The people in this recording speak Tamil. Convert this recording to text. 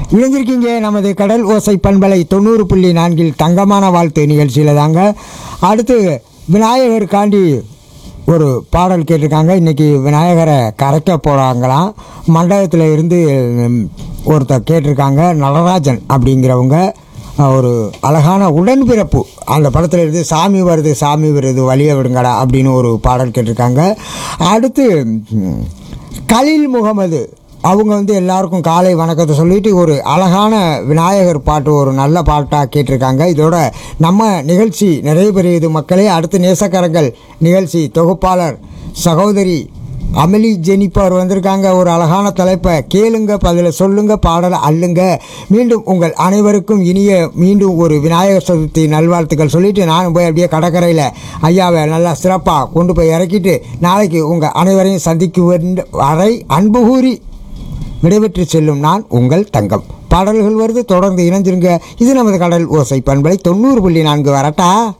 இணைஞ்சிருக்கீங்க நமது கடல் ஓசை பண்பலை தொண்ணூறு புள்ளி நான்கில் தங்கமான வாழ்த்து நிகழ்ச்சியில் தாங்க அடுத்து விநாயகருக்காண்டி ஒரு பாடல் கேட்டிருக்காங்க இன்றைக்கி விநாயகரை கரைக்க போகிறாங்களாம் மண்டபத்தில் இருந்து ம், ஒருத்தர் கேட்டிருக்காங்க நடராஜன் அப்படிங்கிறவங்க அஹ், ஒரு அழகான உடன்பிறப்பு அந்த படத்தில் இருந்து சாமி வருது சாமி வருது வழிய விடுங்கடா அப்படின்னு ஒரு பாடல் கேட்டிருக்காங்க அடுத்து ம், கலீல் முகமது அவங்க வந்து எல்லாருக்கும் காலை வணக்கத்தை சொல்லிட்டு ஒரு அழகான விநாயகர் பாட்டு ஒரு நல்ல பாட்டாக கேட்டிருக்காங்க இதோட நம்ம நிகழ்ச்சி நிறைவு பெறுகிறது மக்களே அடுத்து நேசக்கரங்கள் நிகழ்ச்சி தொகுப்பாளர் சகோதரி அமலி ஜெனிப்பர் வந்திருக்காங்க ஒரு அழகான தலைப்பை கேளுங்க பதில சொல்லுங்க பாடலை அள்ளுங்க மீண்டும் உங்கள் அனைவருக்கும் இனிய மீண்டும் ஒரு விநாயகர் சதுர்த்தி நல்வாழ்த்துக்கள் சொல்லிட்டு நானும் போய் அப்படியே கடற்கரையில் ஐயாவை நல்லா சிறப்பாக கொண்டு போய் இறக்கிட்டு நாளைக்கு உங்கள் அனைவரையும் சந்திக்கும் வரை அன்பு கூறி விடைபெற்று செல்லும் நான் உங்கள் தங்கம் பாடல்கள் வருது தொடர்ந்து இணைஞ்சிருங்க இது நமது கடல் ஓசை பண்பலை தொண்ணூறு புள்ளி நான்கு வரட்டா